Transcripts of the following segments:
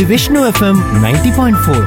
Vishnu FM ninety point four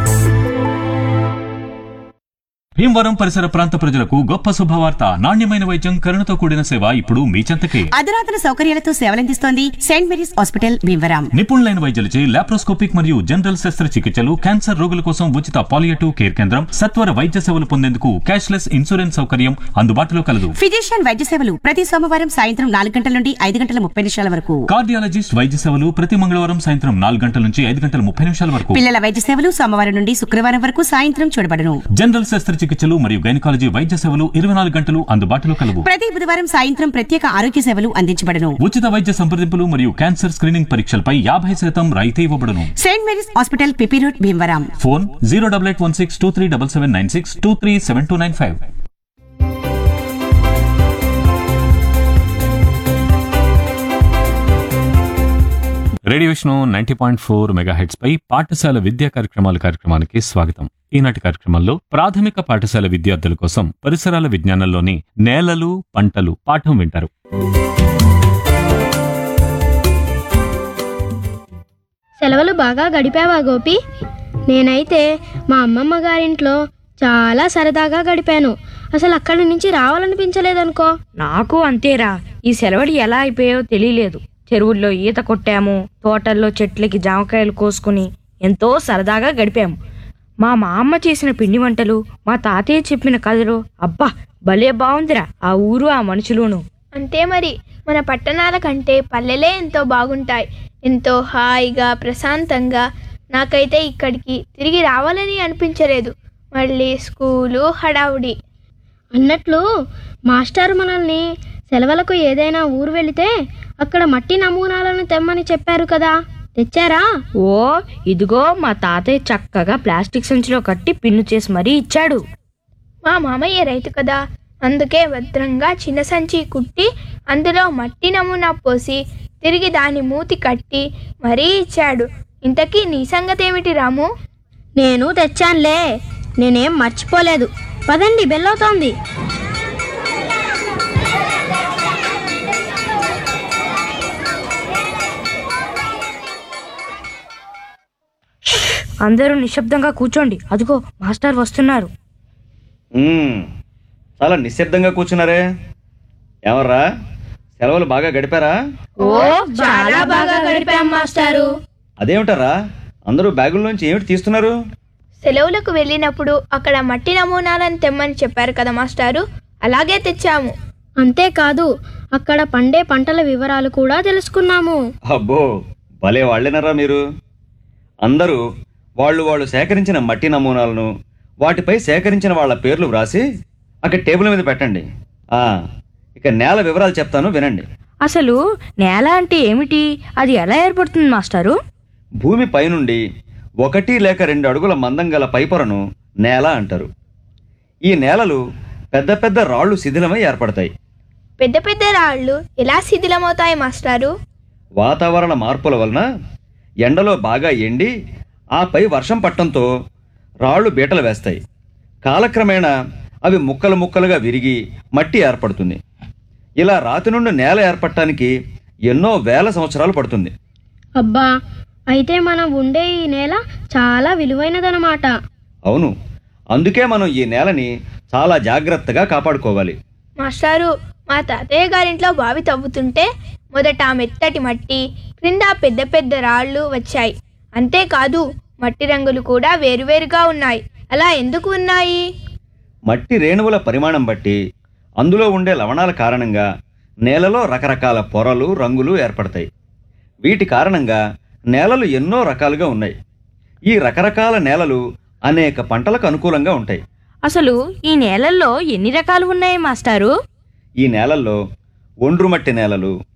Bhimavaram పరిసర ప్రాంత ప్రజలకు గొప్ప శుభవార్త నాణ్యమైన వైద్యం కరుణతో కూడిన సేవ ఇప్పుడు మీ చెంతకే అధునాతన సౌకర్యాలతో సేవలందిస్తోంది సెయింట్ మేరీస్ హాస్పిటల్ భీమవరం నిపుణులైన వైద్యులచే లాప్రోస్కోపిక్ మరియు జనరల్ శస్త్రచికిత్సలు క్యాన్సర్ రోగుల కోసం ఉచిత పాలియేటివ్ కేర్ కేంద్రం సత్వర వైద్య సేవలు పొందేందుకు క్యాష్లెస్ ఇన్సూరెన్స్ సౌకర్యం అందుబాటులో కలదు ఫిజిషియన్ వైద్య సేవలు ప్రతి సోమవారం సాయంత్రం నాలుగు గంటల నుండి ఐదు గంటల ముప్పై నిమిషాల వరకు కార్డియాలజిస్ట్ వైద్య సేవలు ప్రతి మంగళవారం సాయంత్రం నాలుగు గంటల నుంచి ఐదు గంటల ముప్పై నిమిషాల వరకు పిల్లల వైద్య సేవలు సోమవారం నుండి శుక్రవారం వరకు సాయంత్రం చూడబడను జనరల్ శస్త్రచికిత్సలు మరియు గైనకాలజీ వైద్య సేవలు ఇరవై నాలుగు గంటలు అందుబాటులో కలవు ప్రతి బుధవారం సాయంత్రం ప్రత్యేక ఆరోగ్య సేవలు అందించబడను ఉచిత వైద్య సంప్రదింపులు మరియు క్యాన్సర్ స్క్రీనింగ్ పరీక్షలపై యాభై శాతం రాయితీ ఇవ్వబడును saint Mary's hospital P P road Bhimavaram phone zero double eight one six two three double seven nine six two three seven two nine five radio Vishnu ninety point four megahertz పై పాఠశాల విద్యా కార్యక్రమాల కార్యక్రమానికి స్వాగతం ఈనాటి కార్యక్రమంలో ప్రాథమిక పాఠశాల విద్యార్థుల కోసం పరిసరాల విజ్ఞానంలోని నేలలు పంటలు పాఠం వింటారు సెలవులు బాగా గడిపావా గోపి నేనైతే మా అమ్మమ్మ గారింట్లో చాలా సరదాగా గడిపాను అసలు అక్కడి నుంచి రావాలనిపించలేదనుకో నాకు అంతేరా ఈ సెలవులు ఎలా అయిపోయాయో తెలియలేదు చెరువుల్లో ఈత కొట్టాము తోటల్లో చెట్లకి జామకాయలు కోసుకుని ఎంతో సరదాగా గడిపాము మా మా అమ్మ చేసిన పిండి వంటలు మా తాతయ్య చెప్పిన కథలు అబ్బా భలే బాగుందిరా ఆ ఊరు ఆ మనుషులును అంతే మరి మన పట్టణాల కంటే పల్లెలే ఎంతో బాగుంటాయి ఎంతో హాయిగా ప్రశాంతంగా నాకైతే ఇక్కడికి తిరిగి రావాలని అనిపించలేదు మళ్ళీ స్కూలు హడావుడి అన్నట్లు మాస్టర్ మనల్ని సెలవులకు ఏదైనా ఊరు వెళితే అక్కడ మట్టి నమూనాలను తెమ్మని చెప్పారు కదా తెచ్చారా ఓ ఇదిగో మా తాతయ్య చక్కగా ప్లాస్టిక్ సంచిలో కట్టి పిన్ను చేసి మరీ ఇచ్చాడు మా మామయ్య రైతు కదా అందుకే భద్రంగా చిన్న సంచి కుట్టి అందులో మట్టి నమూనా పోసి తిరిగి దాని మూతి కట్టి మరీ ఇచ్చాడు ఇంతకీ నీ సంగతేమిటి రాము నేను తెచ్చానులే నేనేం మర్చిపోలేదు పదండి బెల్లవుతోంది అందరూ నిశ్శబ్దంగా కూర్చోండి అదిగో మాస్టర్ వస్తున్నారు మ్మ్. చాలా నిశ్శబ్దంగా కూర్చున్నారే ఎవర్రా సెలవులు బాగా గడిపారా ఓ చాలా బాగా గడిపాం మాస్టారు అదేమిటారా అందరూ బ్యాగుల్లోంచి ఏమిటి తీస్తున్నారు సెలవులకు వెళ్ళినప్పుడు అక్కడ మట్టి నమూనాలను తెమ్మని చెప్పారు కదా మాస్టారు అలాగే తెచ్చాము అంతేకాదు అక్కడ పండే పంటల వివరాలు కూడా తెలుసుకున్నాము అబ్బో భలే వాళ్ళేనరా మీరు అందరూ వాళ్ళు వాళ్ళు సేకరించిన మట్టి నమూనాలను వాటిపై సేకరించిన వాళ్ళ పేర్లు వ్రాసి అక్కడ టేబుల్ మీద పెట్టండి ఆ, ఇక నేల వివరాలు చెప్తాను వినండి అసలు నేల అంటే ఏమిటి అది ఎలా ఏర్పడుతుంది మాస్టారు భూమి పైనుండి ఒకటి లేక రెండు అడుగుల మందం గల పైపొరను నేల అంటారు ఈ నేలలు పెద్ద పెద్ద రాళ్ళు శిథిలమై ఏర్పడతాయి పెద్ద పెద్ద రాళ్ళు ఎలా శిథిలమవుతాయి మాస్టారు వాతావరణ మార్పుల వలన ఎండలో బాగా ఎండి ఆపై వర్షం పట్టడంతో రాళ్ళు బీటలు వేస్తాయి కాలక్రమేణా అవి ముక్కలు ముక్కలుగా విరిగి మట్టి ఏర్పడుతుంది ఇలా రాతి నుండి నేల ఏర్పడటానికి ఎన్నో వేల సంవత్సరాలు పడుతుంది అబ్బా అయితే మనం ఉండే ఈ నేల చాలా విలువైనదనమాట అవును అందుకే మనం ఈ నేలని చాలా జాగ్రత్తగా కాపాడుకోవాలి మాస్టారు మా తాతయ్య గారింట్లో బావి తవ్వుతుంటే మొదట ఆ మెత్తటి మట్టి క్రింద పెద్ద పెద్ద రాళ్ళు వచ్చాయి అంతేకాదు మట్టి రంగులు కూడా వేరువేరుగా ఉన్నాయి అలా ఎందుకు ఉన్నాయి మట్టి రేణువుల పరిమాణం బట్టి అందులో ఉండే లవణాల కారణంగా నేలలో రకరకాల పొరలు రంగులు ఏర్పడతాయి వీటి కారణంగా నేలలు ఎన్నో రకాలుగా ఉన్నాయి ఈ రకరకాల నేలలు అనేక పంటలకు అనుకూలంగా ఉంటాయి అసలు ఈ నేలల్లో ఎన్ని రకాలు ఉన్నాయి మాస్టారు ఈ నేలల్లో ఒండ్రుమట్టి నేలలు